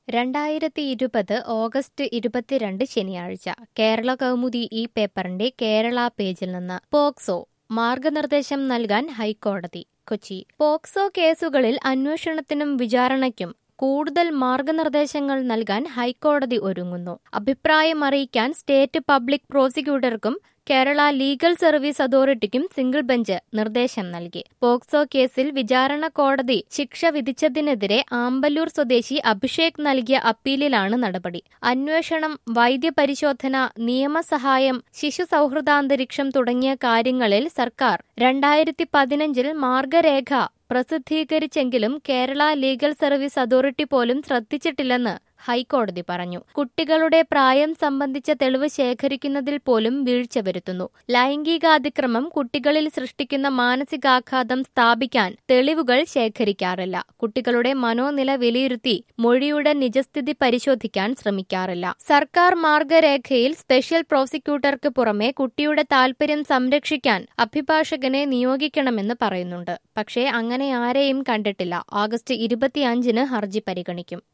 രണ്ടായിരത്തി ഇരുപത് ഓഗസ്റ്റ് ഇരുപത്തിരണ്ട് ശനിയാഴ്ച കേരള കൗമുദി ഈ പേപ്പറിന്റെ കേരള പേജിൽ നിന്ന് പോക്സോ മാർഗനിർദ്ദേശം നൽകാൻ ഹൈക്കോടതി കൊച്ചി പോക്സോ കേസുകളിൽ അന്വേഷണത്തിനും വിചാരണയ്ക്കും കൂടുതൽ മാർഗനിർദ്ദേശങ്ങൾ നൽകാൻ ഹൈക്കോടതി ഒരുങ്ങുന്നു അഭിപ്രായം അറിയിക്കാൻ സ്റ്റേറ്റ് പബ്ലിക് പ്രോസിക്യൂട്ടർക്കും കേരള ലീഗൽ സർവീസ് അതോറിറ്റിക്കും സിംഗിൾ ബെഞ്ച് നിർദ്ദേശം നൽകി പോക്സോ കേസിൽ വിചാരണ കോടതി ശിക്ഷ വിധിച്ചതിനെതിരെ ആമ്പല്ലൂർ സ്വദേശി അഭിഷേക് നൽകിയ അപ്പീലിലാണ് നടപടി അന്വേഷണം വൈദ്യപരിശോധന നിയമസഹായം ശിശു സൗഹൃദാന്തരീക്ഷം തുടങ്ങിയ കാര്യങ്ങളിൽ സർക്കാർ രണ്ടായിരത്തി പതിനഞ്ചിൽ മാർഗരേഖ പ്രസിദ്ധീകരിച്ചെങ്കിലും കേരള ലീഗൽ സർവീസ് അതോറിറ്റി പോലും ശ്രദ്ധിച്ചിട്ടില്ലെന്ന് ഹൈക്കോടതി പറഞ്ഞു കുട്ടികളുടെ പ്രായം സംബന്ധിച്ച തെളിവ് ശേഖരിക്കുന്നതിൽ പോലും വീഴ്ച വരുത്തുന്നു ലൈംഗികാതിക്രമം കുട്ടികളിൽ സൃഷ്ടിക്കുന്ന മാനസികാഘാതം സ്ഥാപിക്കാൻ തെളിവുകൾ ശേഖരിക്കാറില്ല കുട്ടികളുടെ മനോനില വിലയിരുത്തി മൊഴിയുടെ നിജസ്ഥിതി പരിശോധിക്കാൻ ശ്രമിക്കാറില്ല സർക്കാർ മാർഗരേഖയിൽ സ്പെഷ്യൽ പ്രോസിക്യൂട്ടർക്ക് പുറമെ കുട്ടിയുടെ താൽപര്യം സംരക്ഷിക്കാൻ അഭിഭാഷകനെ നിയോഗിക്കണമെന്ന് പറയുന്നുണ്ട് പക്ഷേ അങ്ങനെ ആരെയും കണ്ടിട്ടില്ല ആഗസ്റ്റ് ഇരുപത്തിയഞ്ചിന് ഹർജി പരിഗണിക്കും